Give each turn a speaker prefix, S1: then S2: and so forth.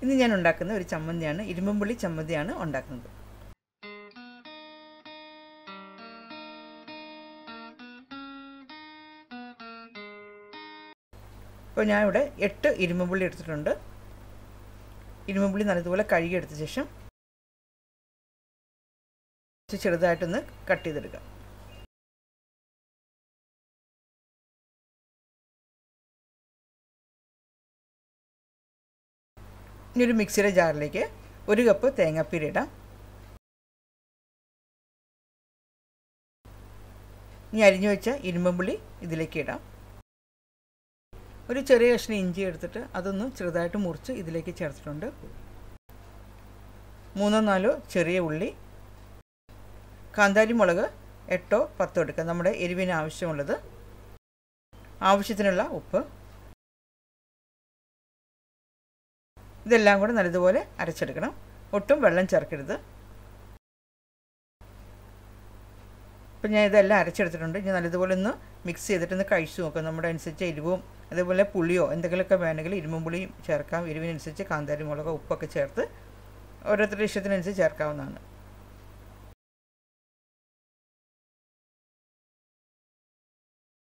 S1: ഇന്ന് ഞാൻ ഉണ്ടാക്കുന്ന ഒരു ചമ്മന്തിയാണ് ഇരുമ്പുള്ളി ചമ്മന്തിയാണ് ഉണ്ടാക്കുന്നത് ഇപ്പോൾ ഞാൻ ഇവിടെ എട്ട് ഇരുമ്പുള്ളി എടുത്തിട്ടുണ്ട് ഇരുമ്പുള്ളി നല്ലതുപോലെ കഴുകിയെടുത്ത ശേഷം ചെറുതായിട്ടൊന്ന് കട്ട് ചെയ്തെടുക്കാം ഇനി ഒരു മിക്സിയുടെ ജാറിലേക്ക് ഒരു കപ്പ് തേങ്ങാപ്പീര ഇടാം ഇനി അരിഞ്ഞു വെച്ച ഇരുമ്പുള്ളി ഇതിലേക്ക് ഇടാം ഒരു ചെറിയ കഷ്ണം ഇഞ്ചി എടുത്തിട്ട് അതൊന്ന് ചെറുതായിട്ട് മുറിച്ച് ഇതിലേക്ക് ചേർത്തിട്ടുണ്ട് മൂന്നോ നാലോ ചെറിയ ഉള്ളി കാന്താരി മുളക് എട്ടോ പത്തോ എടുക്കുക നമ്മുടെ എരിവിന് ആവശ്യമുള്ളത് ആവശ്യത്തിനുള്ള ഉപ്പ് ഇതെല്ലാം കൂടെ നല്ലതുപോലെ അരച്ചെടുക്കണം ഒട്ടും വെള്ളം ചേർക്കരുത് ഇപ്പം ഞാൻ ഇതെല്ലാം അരച്ചെടുത്തിട്ടുണ്ട് ഞാൻ നല്ലതുപോലെ ഒന്ന് മിക്സ് ചെയ്തിട്ടൊന്ന് കഴിച്ചു നോക്കാം നമ്മുടെ അനുസരിച്ച് എരിവും അതേപോലെ പുളിയോ എന്തെങ്കിലുമൊക്കെ വേണമെങ്കിൽ ഇരുമ്പും പുളിയും ചേർക്കാം എരിവിനനുസരിച്ച് കാന്താരി മുളക് ഉപ്പൊക്കെ ചേർത്ത് ഓരോരുത്തരുടെ ഇഷ്ടത്തിനനുസരിച്ച് ചേർക്കാവുന്നതാണ്